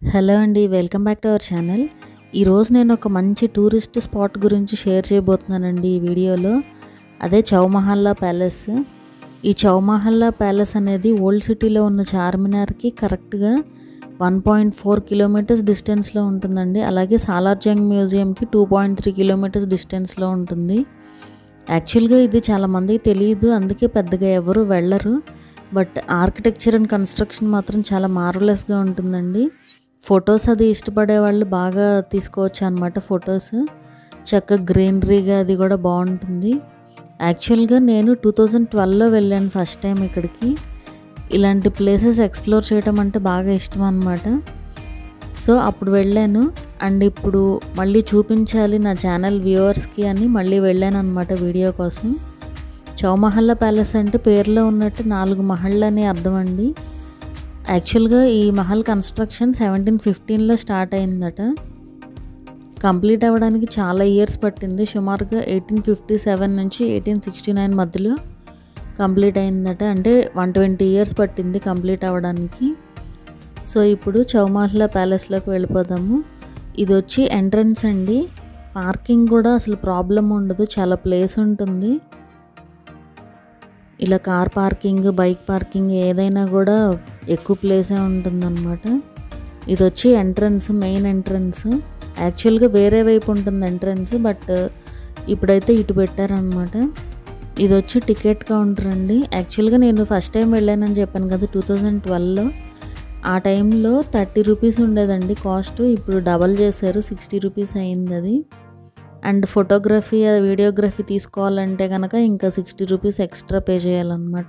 hello అండి welcome back to our channel ఈరోజు నేను ఒక మంచి టూరిస్ట్ స్పాట్ గురించి షేర్ చేయబోతున్నానండి ఈ వీడియోలో అదే చౌమహల్లా ప్యాలెస్ ఈ చౌమహల్లా ప్యాలెస్ అనేది ఓల్డ్ సిటీలో ఉన్న చార్మినార్కి కరెక్ట్గా వన్ పాయింట్ ఫోర్ కిలోమీటర్స్ డిస్టెన్స్లో ఉంటుందండి అలాగే సాలార్జంగ్ మ్యూజియంకి టూ పాయింట్ త్రీ కిలోమీటర్స్ డిస్టెన్స్లో ఉంటుంది యాక్చువల్గా ఇది చాలామందికి తెలియదు అందుకే పెద్దగా ఎవరు వెళ్ళరు బట్ ఆర్కిటెక్చర్ అండ్ కన్స్ట్రక్షన్ మాత్రం చాలా మార్వలెస్గా ఉంటుందండి ఫొటోస్ అది ఇష్టపడే వాళ్ళు బాగా తీసుకోవచ్చు అనమాట ఫొటోస్ చక్కగా గ్రీనరీగా అది కూడా బాగుంటుంది యాక్చువల్గా నేను టూ థౌజండ్ ట్వెల్వ్లో వెళ్ళాను ఫస్ట్ టైం ఇక్కడికి ఇలాంటి ప్లేసెస్ ఎక్స్ప్లోర్ చేయడం అంటే బాగా ఇష్టం అనమాట సో అప్పుడు వెళ్ళాను అండ్ ఇప్పుడు మళ్ళీ చూపించాలి నా ఛానల్ వ్యూవర్స్కి అని మళ్ళీ వెళ్ళాను అనమాట వీడియో కోసం చౌమహల్లా ప్యాలెస్ అంటే పేరులో ఉన్నట్టు నాలుగు మహళ్ళు అని అర్థం అండి యాక్చువల్గా ఈ మహల్ కన్స్ట్రక్షన్ సెవెంటీన్ ఫిఫ్టీన్లో స్టార్ట్ అయిందట కంప్లీట్ అవ్వడానికి చాలా ఇయర్స్ పట్టింది సుమారుగా ఎయిటీన్ ఫిఫ్టీ సెవెన్ నుంచి ఎయిటీన్ సిక్స్టీ నైన్ మధ్యలో కంప్లీట్ అయిందట అంటే వన్ ట్వంటీ ఇయర్స్ పట్టింది కంప్లీట్ అవ్వడానికి సో ఇప్పుడు చౌమహల్లా ప్యాలెస్లోకి వెళ్ళిపోదాము ఇది వచ్చి ఎంట్రన్స్ అండి పార్కింగ్ కూడా అసలు ప్రాబ్లం ఉండదు చాలా ప్లేస్ ఉంటుంది ఇలా కార్ పార్కింగ్ బైక్ పార్కింగ్ ఏదైనా కూడా ఎక్కువ ప్లేసే ఉంటుందన్నమాట ఇది వచ్చి ఎంట్రన్స్ మెయిన్ ఎంట్రన్స్ యాక్చువల్గా వేరే వైపు ఉంటుంది ఎంట్రన్స్ బట్ ఇప్పుడైతే ఇటు పెట్టారనమాట ఇది వచ్చి టికెట్ కౌంటర్ అండి యాక్చువల్గా నేను ఫస్ట్ టైం వెళ్ళానని చెప్పాను కదా టూ థౌజండ్ ట్వెల్వ్లో ఆ టైంలో థర్టీ రూపీస్ ఉండేదండి కాస్ట్ ఇప్పుడు డబల్ చేశారు సిక్స్టీ రూపీస్ అయింది అది అండ్ ఫోటోగ్రఫీ వీడియోగ్రఫీ తీసుకోవాలంటే కనుక ఇంకా సిక్స్టీ రూపీస్ ఎక్స్ట్రా పే చేయాలన్నమాట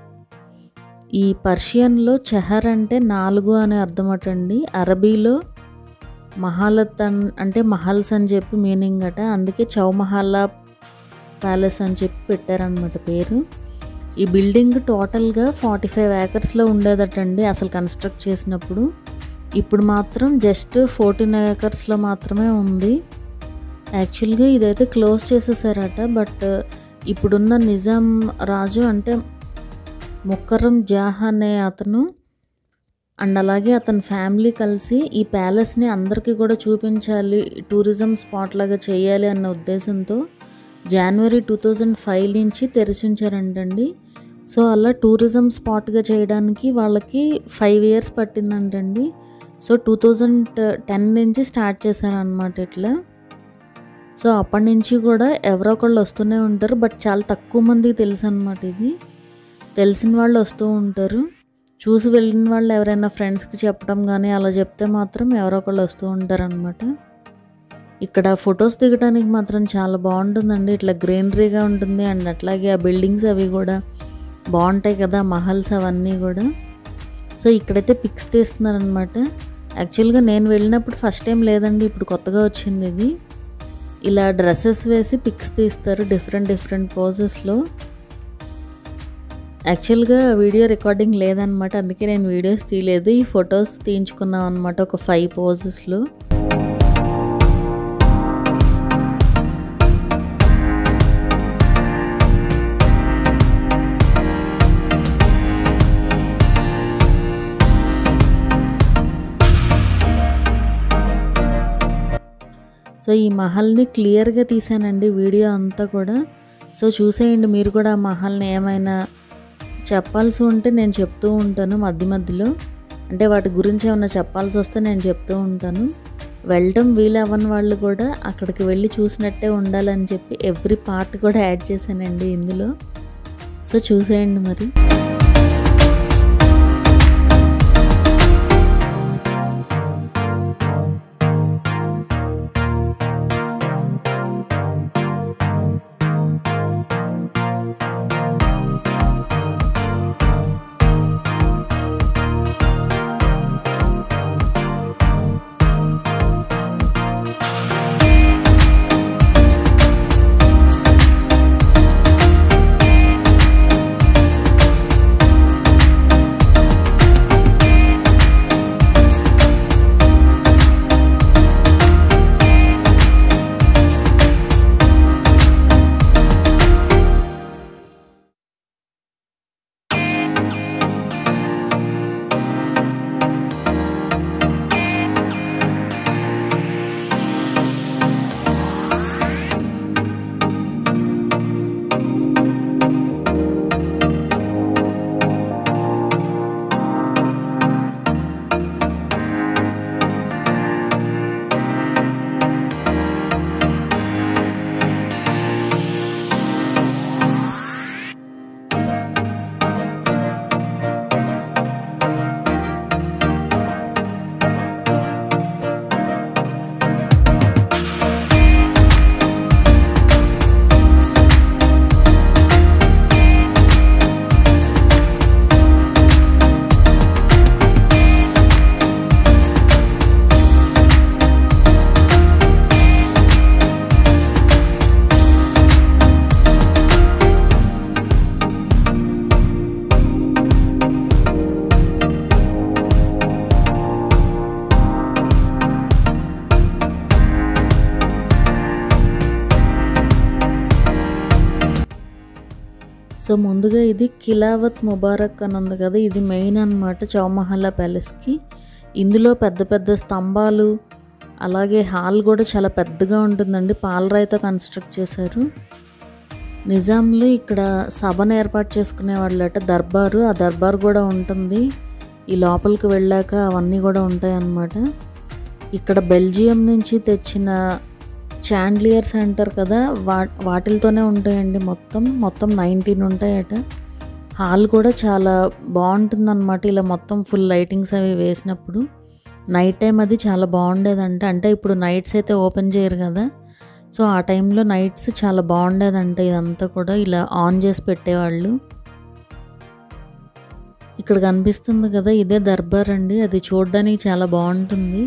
ఈ పర్షియన్లో చెహర్ అంటే నాలుగు అనే అర్థమటండి అరబీలో మహాలత్ అన్ అంటే మహల్స్ అని చెప్పి మీనింగ్ అట అందుకే చౌమహల్లా ప్యాలెస్ అని చెప్పి పెట్టారనమాట పేరు ఈ బిల్డింగ్ టోటల్గా ఫార్టీ ఫైవ్ ఏకర్స్లో ఉండేదటండి అసలు కన్స్ట్రక్ట్ చేసినప్పుడు ఇప్పుడు మాత్రం జస్ట్ ఫోర్టీన్ ఏకర్స్లో మాత్రమే ఉంది యాక్చువల్గా ఇదైతే క్లోజ్ చేసేసారట బట్ ఇప్పుడున్న నిజాం రాజు అంటే ముక్కరం జాహ్ అనే అతను అండ్ అలాగే అతని ఫ్యామిలీ కలిసి ఈ ప్యాలెస్ని అందరికీ కూడా చూపించాలి టూరిజం స్పాట్ లాగా చేయాలి అన్న ఉద్దేశంతో జనవరి టూ థౌజండ్ ఫైవ్ నుంచి తెరిచి ఉంచారంటండి సో అలా టూరిజం స్పాట్గా చేయడానికి వాళ్ళకి ఫైవ్ ఇయర్స్ పట్టిందంటండి సో టూ థౌజండ్ టెన్ నుంచి స్టార్ట్ చేశారనమాట ఇట్లా సో అప్పటి నుంచి కూడా ఎవరో ఒకళ్ళు వస్తూనే ఉంటారు బట్ చాలా తక్కువ మందికి తెలుసు అనమాట ఇది తెలిసిన వాళ్ళు వస్తూ ఉంటారు చూసి వెళ్ళిన వాళ్ళు ఎవరైనా ఫ్రెండ్స్కి చెప్పడం కానీ అలా చెప్తే మాత్రం ఎవరో ఒకళ్ళు వస్తూ ఉంటారు అనమాట ఇక్కడ ఫొటోస్ దిగడానికి మాత్రం చాలా బాగుంటుందండి ఇట్లా గ్రీనరీగా ఉంటుంది అండ్ అట్లాగే ఆ బిల్డింగ్స్ అవి కూడా బాగుంటాయి కదా మహల్స్ అవన్నీ కూడా సో ఇక్కడైతే పిక్స్ తీస్తున్నారనమాట యాక్చువల్గా నేను వెళ్ళినప్పుడు ఫస్ట్ టైం లేదండి ఇప్పుడు కొత్తగా వచ్చింది ఇది ఇలా డ్రెస్సెస్ వేసి పిక్స్ తీస్తారు డిఫరెంట్ డిఫరెంట్ పోజెస్లో యాక్చువల్గా వీడియో రికార్డింగ్ లేదనమాట అందుకే నేను వీడియోస్ తీయలేదు ఈ ఫొటోస్ తీయించుకున్నాం అనమాట ఒక ఫైవ్ పోజెస్లో సో ఈ మహల్ని క్లియర్గా తీసానండి వీడియో అంతా కూడా సో చూసేయండి మీరు కూడా ఆ మహల్ని ఏమైనా చెప్పాల్సి ఉంటే నేను చెప్తూ ఉంటాను మధ్య మధ్యలో అంటే వాటి గురించి ఏమైనా చెప్పాల్సి వస్తే నేను చెప్తూ ఉంటాను వెళ్ళటం వీలవ్వని వాళ్ళు కూడా అక్కడికి వెళ్ళి చూసినట్టే ఉండాలని చెప్పి ఎవ్రీ పార్ట్ కూడా యాడ్ చేశానండి ఇందులో సో చూసేయండి మరి సో ముందుగా ఇది కిలావత్ ముబారక్ అని ఉంది కదా ఇది మెయిన్ అనమాట చౌమహల్లా ప్యాలెస్కి ఇందులో పెద్ద పెద్ద స్తంభాలు అలాగే హాల్ కూడా చాలా పెద్దగా ఉంటుందండి పాలరాయితో కన్స్ట్రక్ట్ చేశారు నిజాంలో ఇక్కడ సభను ఏర్పాటు చేసుకునే వాళ్ళట దర్బారు ఆ దర్బార్ కూడా ఉంటుంది ఈ లోపలికి వెళ్ళాక అవన్నీ కూడా ఉంటాయి అన్నమాట ఇక్కడ బెల్జియం నుంచి తెచ్చిన చాండ్లియర్స్ అంటారు కదా వా వాటిలతోనే ఉంటాయండి మొత్తం మొత్తం నైన్టీన్ ఉంటాయట హాల్ కూడా చాలా బాగుంటుందన్నమాట ఇలా మొత్తం ఫుల్ లైటింగ్స్ అవి వేసినప్పుడు నైట్ టైం అది చాలా బాగుండేదంట అంటే ఇప్పుడు నైట్స్ అయితే ఓపెన్ చేయరు కదా సో ఆ టైంలో నైట్స్ చాలా బాగుండేదంట ఇదంతా కూడా ఇలా ఆన్ చేసి పెట్టేవాళ్ళు ఇక్కడ కనిపిస్తుంది కదా ఇదే దర్బార్ అండి అది చూడడానికి చాలా బాగుంటుంది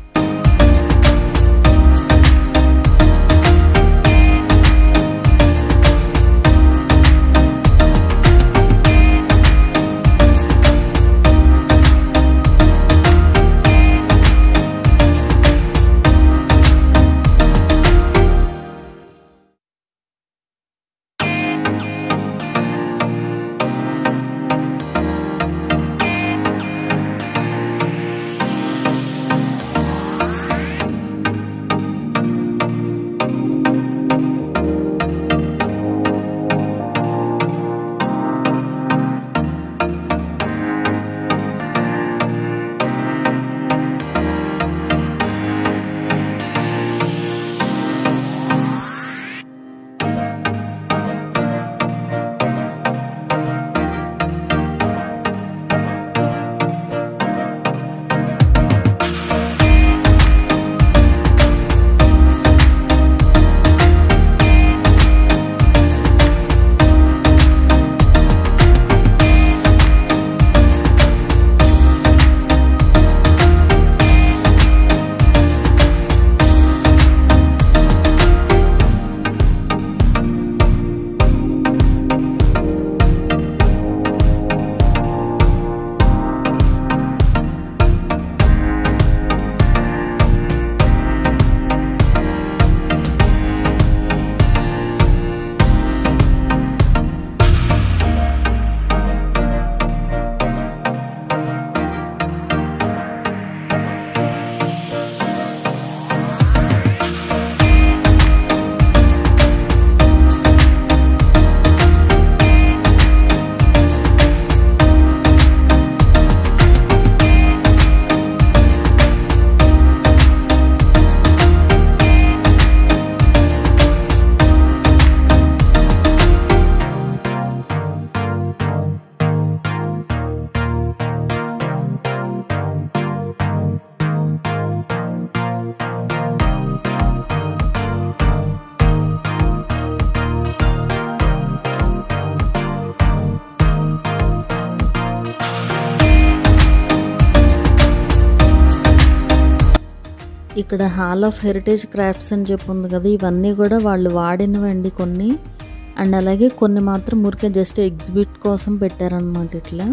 ఇక్కడ హాల్ ఆఫ్ హెరిటేజ్ క్రాఫ్ట్స్ అని చెప్పి ఉంది కదా ఇవన్నీ కూడా వాళ్ళు వాడినవండి కొన్ని అండ్ అలాగే కొన్ని మాత్రం ఊరికే జస్ట్ ఎగ్జిబిట్ కోసం పెట్టారనమాట ఇట్లా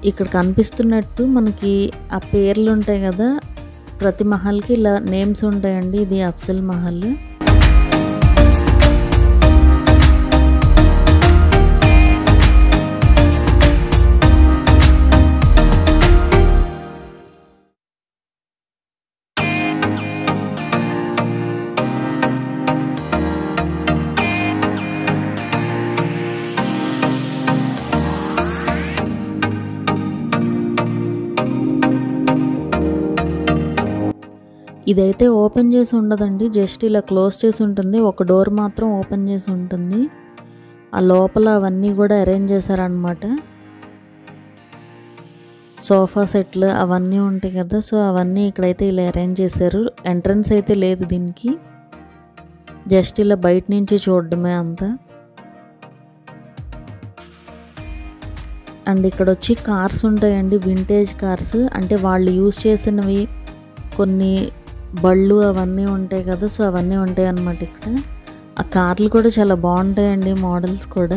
ఇక్కడ కనిపిస్తున్నట్టు మనకి ఆ పేర్లు ఉంటాయి కదా ప్రతి మహల్కి ఇలా నేమ్స్ ఉంటాయండి ఇది అఫ్సల్ మహల్ ఇదైతే ఓపెన్ చేసి ఉండదండి జస్ట్ ఇలా క్లోజ్ చేసి ఉంటుంది ఒక డోర్ మాత్రం ఓపెన్ చేసి ఉంటుంది ఆ లోపల అవన్నీ కూడా అరేంజ్ చేశారనమాట సోఫా సెట్లు అవన్నీ ఉంటాయి కదా సో అవన్నీ ఇక్కడైతే ఇలా అరేంజ్ చేశారు ఎంట్రన్స్ అయితే లేదు దీనికి జస్ట్ ఇలా బయట నుంచి చూడడమే అంతా అండ్ ఇక్కడ వచ్చి కార్స్ ఉంటాయండి వింటేజ్ కార్స్ అంటే వాళ్ళు యూజ్ చేసినవి కొన్ని బళ్ళు అవన్నీ ఉంటాయి కదా సో అవన్నీ ఉంటాయి అన్నమాట ఇక్కడ ఆ కార్లు కూడా చాలా బాగుంటాయండి మోడల్స్ కూడా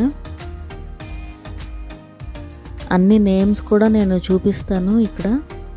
అన్ని నేమ్స్ కూడా నేను చూపిస్తాను ఇక్కడ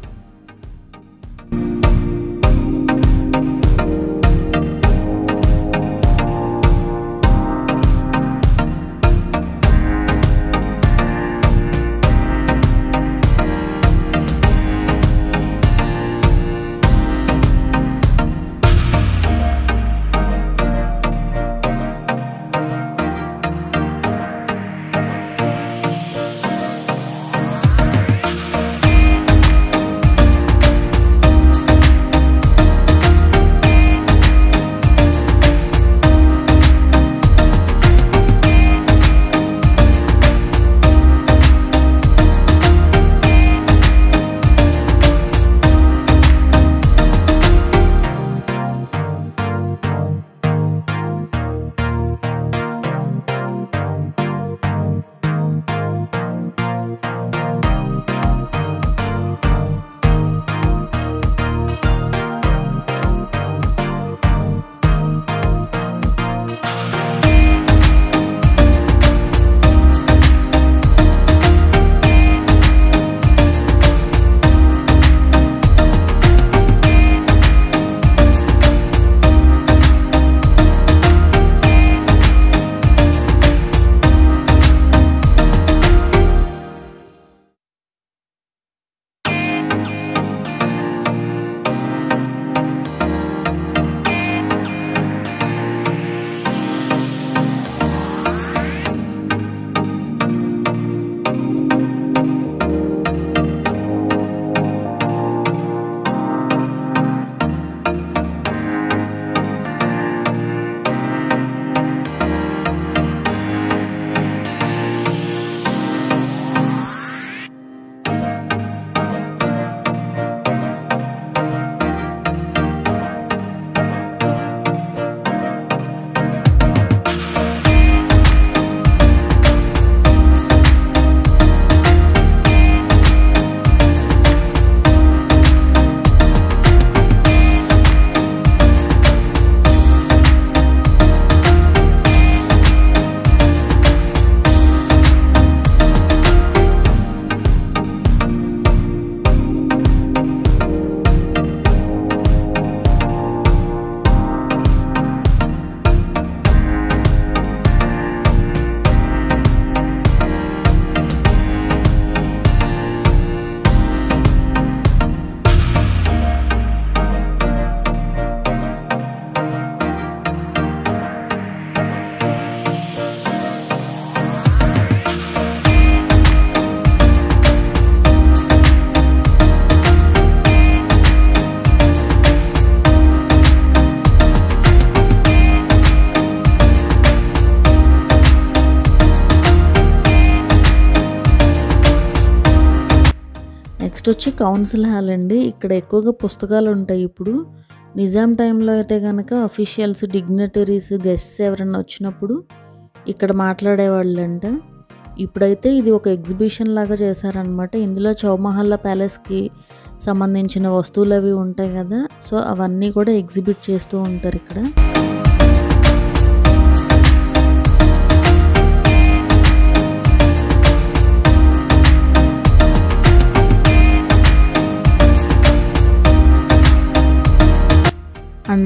నెక్స్ట్ వచ్చి కౌన్సిల్ హాల్ అండి ఇక్కడ ఎక్కువగా పుస్తకాలు ఉంటాయి ఇప్పుడు నిజాం టైంలో అయితే కనుక అఫీషియల్స్ డిగ్నటరీస్ గెస్ట్స్ ఎవరైనా వచ్చినప్పుడు ఇక్కడ మాట్లాడేవాళ్ళంట ఇప్పుడైతే ఇది ఒక ఎగ్జిబిషన్ లాగా చేశారనమాట ఇందులో చౌమహల్లా ప్యాలెస్కి సంబంధించిన వస్తువులు అవి ఉంటాయి కదా సో అవన్నీ కూడా ఎగ్జిబిట్ చేస్తూ ఉంటారు ఇక్కడ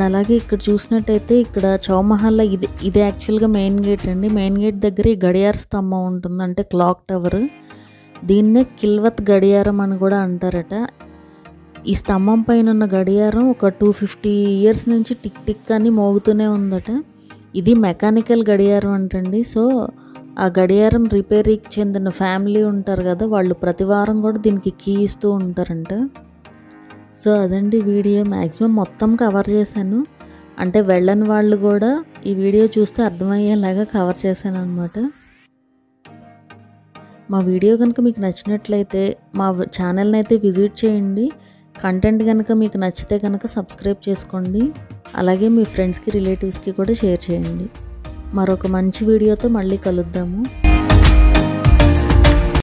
అండ్ అలాగే ఇక్కడ చూసినట్టయితే ఇక్కడ చౌమహల్లా ఇది ఇది యాక్చువల్గా మెయిన్ గేట్ అండి మెయిన్ గేట్ దగ్గర ఈ గడియార స్తంభం ఉంటుంది అంటే క్లాక్ టవర్ దీన్నే కిల్వత్ గడియారం అని కూడా అంటారట ఈ స్తంభం పైన ఉన్న గడియారం ఒక టూ ఫిఫ్టీ ఇయర్స్ నుంచి టిక్ టిక్ అని మోగుతూనే ఉందట ఇది మెకానికల్ గడియారం అంటండి సో ఆ గడియారం రిపేరీకి చెందిన ఫ్యామిలీ ఉంటారు కదా వాళ్ళు ప్రతి వారం కూడా దీనికి కీ ఇస్తూ ఉంటారంట సో అదండి వీడియో మ్యాక్సిమం మొత్తం కవర్ చేశాను అంటే వెళ్ళని వాళ్ళు కూడా ఈ వీడియో చూస్తే అర్థమయ్యేలాగా కవర్ చేశాను అనమాట మా వీడియో కనుక మీకు నచ్చినట్లయితే మా ఛానల్ని అయితే విజిట్ చేయండి కంటెంట్ కనుక మీకు నచ్చితే కనుక సబ్స్క్రైబ్ చేసుకోండి అలాగే మీ ఫ్రెండ్స్కి రిలేటివ్స్కి కూడా షేర్ చేయండి మరొక మంచి వీడియోతో మళ్ళీ కలుద్దాము